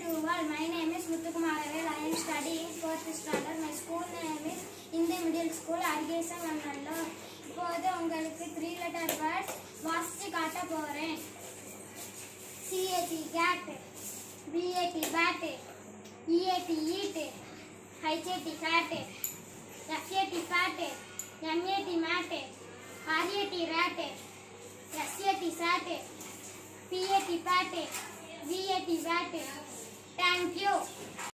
to all. My name is Muthukumar Avel. I am studying fourth standard. My school name is Indian Middle School, Arigesa Mandalore. இப்போது உங்களுக்கு three letter words வாசிச்சு காட்ட போறேன் C A T cat B A T bat E A T eat H A T hat F A T fat M A T mat R A T rat S A T sat P A T pat V A T vat thank you